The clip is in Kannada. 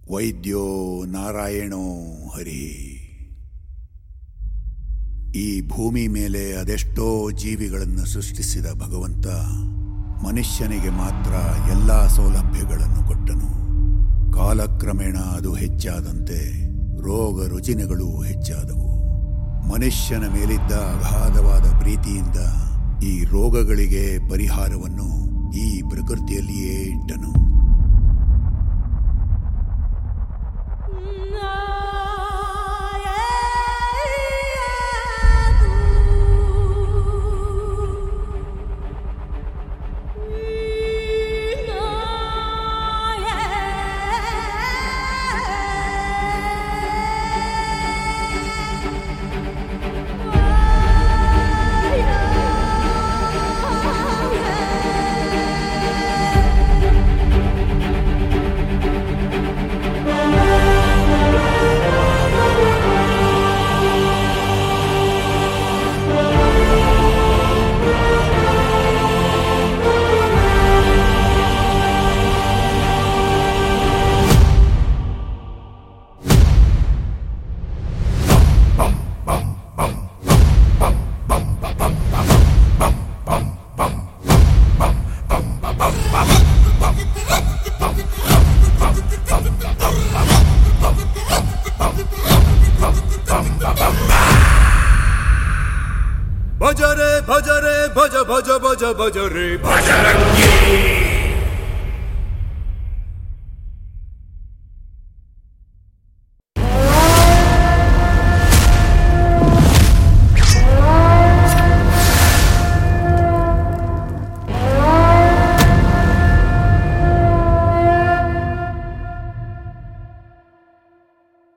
ವೈದ್ಯೋ ನಾರಾಯಣೋ ಹರಿ ಈ ಭೂಮಿ ಮೇಲೆ ಅದೆಷ್ಟೋ ಜೀವಿಗಳನ್ನು ಸೃಷ್ಟಿಸಿದ ಭಗವಂತ ಮನುಷ್ಯನಿಗೆ ಮಾತ್ರ ಎಲ್ಲ ಸೌಲಭ್ಯಗಳನ್ನು ಕೊಟ್ಟನು ಕಾಲಕ್ರಮೇಣ ಅದು ಹೆಚ್ಚಾದಂತೆ ರೋಗ ರುಜಿನಗಳು ಹೆಚ್ಚಾದವು ಮನುಷ್ಯನ ಮೇಲಿದ್ದ ಅಗಾಧವಾದ ಪ್ರೀತಿಯಿಂದ ಈ ರೋಗಗಳಿಗೆ ಪರಿಹಾರವನ್ನು ಈ ಪ್ರಕೃತಿಯಲ್ಲಿಯೇ ಇಟ್ಟನು ಭಜರೆ ಭಜರೆ ಭಜ ಭಜ ಭಜ ಭಜ ರೇ ಭಜರಂಗಿ